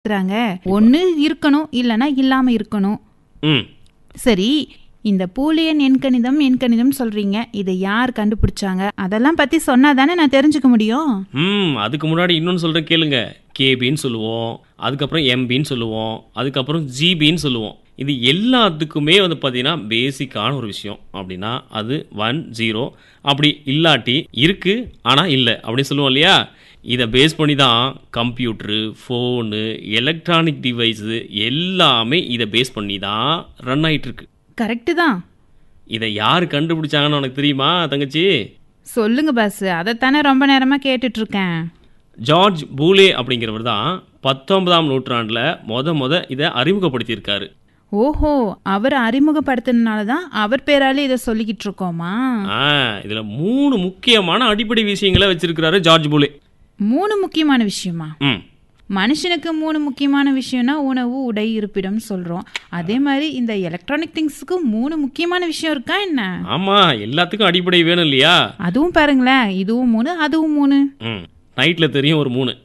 பயன்படுத்துறாங்க ஒன்று இருக்கணும் இல்லைன்னா இல்லாமல் இருக்கணும் ம் சரி இந்த பூலியன் எண்கணிதம் எண்கணிதம் சொல்றீங்க இதை யார் கண்டுபிடிச்சாங்க அதெல்லாம் பத்தி சொன்னா தானே நான் தெரிஞ்சுக்க முடியும் ம் அதுக்கு முன்னாடி இன்னொன்று சொல்கிறேன் கேளுங்க கேபின்னு சொல்லுவோம் அதுக்கப்புறம் எம்பின்னு சொல்லுவோம் அதுக்கப்புறம் ஜிபின்னு சொல்லுவோம் இது எல்லாத்துக்குமே வந்து பார்த்தீங்கன்னா பேசிக்கான ஒரு விஷயம் அப்படின்னா அது ஒன் ஜீரோ அப்படி இல்லாட்டி இருக்கு ஆனால் இல்லை அப்படின்னு சொல்லுவோம் இல்லையா இதை பேஸ் பண்ணி தான் கம்ப்யூட்ரு ஃபோனு எலக்ட்ரானிக் டிவைஸு எல்லாமே இதை பேஸ் பண்ணி தான் ரன் ஆயிட்டு இருக்கு கரெக்டு தான் இதை யார் கண்டுபிடிச்சாங்கன்னு உனக்கு தெரியுமா தங்கச்சி சொல்லுங்க பாஸ் அதைத்தானே ரொம்ப நேரமா கேட்டுட்டு இருக்கேன் ஜார்ஜ் பூலே அப்படிங்கிறவர் தான் பத்தொன்பதாம் நூற்றாண்டில் மொத மொத இதை அறிமுகப்படுத்தியிருக்காரு ஓஹோ அவர் அறிமுகப்படுத்தினால தான் அவர் பேராலே இதை சொல்லிக்கிட்டு இருக்கோமா ஆ இதில் மூணு முக்கியமான அடிப்படை விஷயங்களை வச்சிருக்கிறாரு ஜார்ஜ் பூலே மூணு முக்கியமான விஷயமா ம் மனுஷனுக்கு மூணு முக்கியமான விஷயம்னா உணவு உடை இருப்பிடம் சொல்றோம் அதே மாதிரி இந்த எலக்ட்ரானிக் திங்ஸ்க்கு மூணு முக்கியமான விஷயம் இருக்கா என்ன ஆமாம் எல்லாத்துக்கும் அடிப்படை வேணும் இல்லையா அதுவும் பாருங்களேன் இதுவும் மூணு அதுவும் மூணு ம் நைட்டில் தெரியும் ஒரு மூணு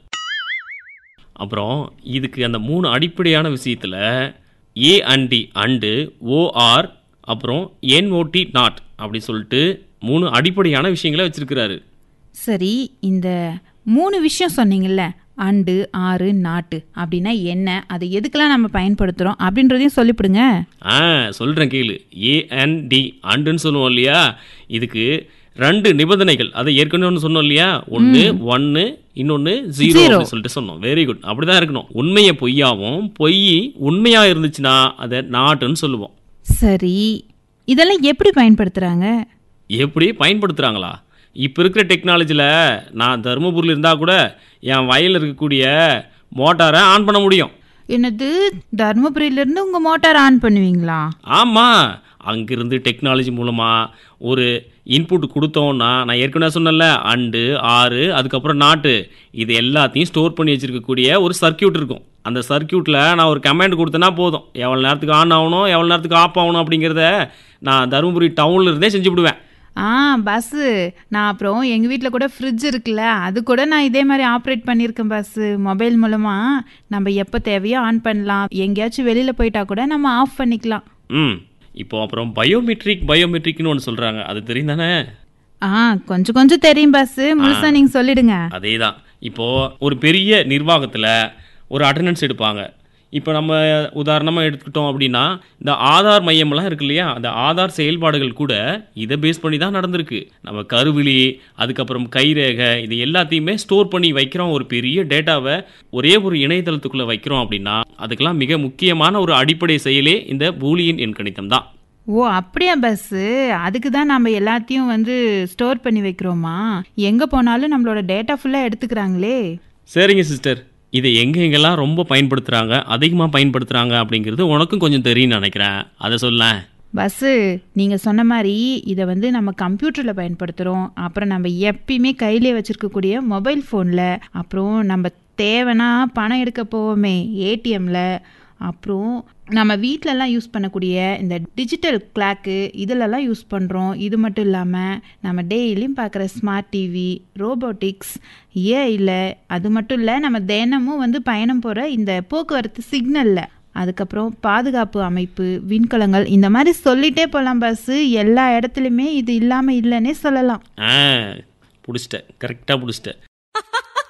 அப்புறம் இதுக்கு அந்த மூணு அடிப்படையான விஷயத்தில் A and D and O R அப்புறம் என்ஓடி நாட் அப்படி சொல்லிட்டு மூணு அடிப்படையான விஷயங்களை வச்சிருக்கிறாரு சரி இந்த மூணு விஷயம் சொன்னீங்கல்ல அண்டு ஆறு நாட்டு அப்படின்னா என்ன அது எதுக்கெல்லாம் நம்ம பயன்படுத்துகிறோம் அப்படின்றதையும் சொல்லிவிடுங்க ஆ சொல்கிறேன் கேளு ஏஎன்டி அண்டுன்னு சொல்லுவோம் இல்லையா இதுக்கு ரெண்டு நிபந்தனைகள் அதை ஏற்கனவே ஒன்று சொன்னோம் இல்லையா ஒன்று ஒன்று இன்னொன்று ஜீரோ Zero. அப்படின்னு சொல்லிட்டு சொன்னோம் வெரி குட் அப்படி தான் இருக்கணும் உண்மையை பொய்யாவும் பொய் உண்மையாக இருந்துச்சுன்னா அதை நாட்டுன்னு சொல்லுவோம் சரி இதெல்லாம் எப்படி பயன்படுத்துகிறாங்க எப்படி பயன்படுத்துகிறாங்களா இப்போ இருக்கிற டெக்னாலஜியில் நான் தருமபுரியில் இருந்தால் கூட என் வயலில் இருக்கக்கூடிய மோட்டாரை ஆன் பண்ண முடியும் என்னது தருமபுரியிலேருந்து உங்கள் மோட்டார் ஆன் பண்ணுவீங்களா ஆமாம் அங்கிருந்து டெக்னாலஜி மூலமாக ஒரு இன்புட் கொடுத்தோன்னா நான் ஏற்கனவே சொன்னேன்ல அண்டு ஆறு அதுக்கப்புறம் நாட்டு இது எல்லாத்தையும் ஸ்டோர் பண்ணி வச்சிருக்கக்கூடிய ஒரு சர்க்கியூட் இருக்கும் அந்த சர்க்கியூட்டில் நான் ஒரு கமாண்ட் கொடுத்தேன்னா போதும் எவ்வளோ நேரத்துக்கு ஆன் ஆகணும் எவ்வளோ நேரத்துக்கு ஆஃப் ஆகணும் அப்படிங்கிறத நான் தருமபுரி டவுனில் இருந்தே செஞ்சு விடுவேன் ஆ பஸ்ஸு நான் அப்புறம் எங்கள் வீட்டில் கூட ஃப்ரிட்ஜ் இருக்குல்ல அது கூட நான் இதே மாதிரி ஆப்ரேட் பண்ணியிருக்கேன் பஸ்ஸு மொபைல் மூலமாக நம்ம எப்போ தேவையோ ஆன் பண்ணலாம் எங்கேயாச்சும் வெளியில் போயிட்டா கூட நம்ம ஆஃப் பண்ணிக்கலாம் ம் இப்போ அப்புறம் பயோமெட்ரிக் பயோமெட்ரிக்னு ஒன்று சொல்கிறாங்க அது தெரியும் தானே ஆ கொஞ்சம் கொஞ்சம் தெரியும் பஸ்ஸு முழுசா நீங்கள் சொல்லிடுங்க அதே தான் இப்போது ஒரு பெரிய நிர்வாகத்தில் ஒரு அட்டண்டன்ஸ் எடுப்பாங்க இப்போ நம்ம உதாரணமாக எடுத்துக்கிட்டோம் அப்படின்னா இந்த ஆதார் மையம்லாம் இருக்கு இல்லையா அந்த ஆதார் செயல்பாடுகள் கூட இதை பேஸ் பண்ணி தான் நடந்திருக்கு நம்ம கருவிழி அதுக்கப்புறம் கைரேகை இது எல்லாத்தையுமே ஸ்டோர் பண்ணி வைக்கிறோம் ஒரு பெரிய டேட்டாவை ஒரே ஒரு இணையதளத்துக்குள்ளே வைக்கிறோம் அப்படின்னா அதுக்கெல்லாம் மிக முக்கியமான ஒரு அடிப்படை செயலே இந்த பூலியன் எண்கணிதம் தான் ஓ அப்படியா பஸ்ஸு அதுக்கு தான் நம்ம எல்லாத்தையும் வந்து ஸ்டோர் பண்ணி வைக்கிறோமா எங்கே போனாலும் நம்மளோட டேட்டா ஃபுல்லாக எடுத்துக்கிறாங்களே சரிங்க சிஸ்டர் இதை எங்கே எங்கெல்லாம் ரொம்ப பயன்படுத்துகிறாங்க அதிகமாக பயன்படுத்துகிறாங்க அப்படிங்கிறது உனக்கும் கொஞ்சம் தெரியும்னு நினைக்கிறேன் அதை சொல்லேன் பஸ்ஸு நீங்கள் சொன்ன மாதிரி இதை வந்து நம்ம கம்ப்யூட்டரில் பயன்படுத்துகிறோம் அப்புறம் நம்ம எப்பயுமே கையிலே வச்சுருக்கக்கூடிய மொபைல் ஃபோனில் அப்புறம் நம்ம தேவைன்னா பணம் எடுக்க போவோமே ஏடிஎம்மில் அப்புறம் நம்ம வீட்டிலலாம் யூஸ் பண்ணக்கூடிய இந்த டிஜிட்டல் கிளாக்கு இதிலெல்லாம் யூஸ் பண்ணுறோம் இது மட்டும் இல்லாமல் நம்ம டெய்லியும் பார்க்குற ஸ்மார்ட் டிவி ரோபோட்டிக்ஸ் ஏஐயில் அது மட்டும் இல்லை நம்ம தினமும் வந்து பயணம் போகிற இந்த போக்குவரத்து சிக்னலில் அதுக்கப்புறம் பாதுகாப்பு அமைப்பு விண்கலங்கள் இந்த மாதிரி சொல்லிட்டே போகலாம் பஸ்ஸு எல்லா இடத்துலையுமே இது இல்லாமல் இல்லைன்னே சொல்லலாம் ஆ பிடிச்சிட்டேன் கரெக்டாக பிடிச்சிட்டேன்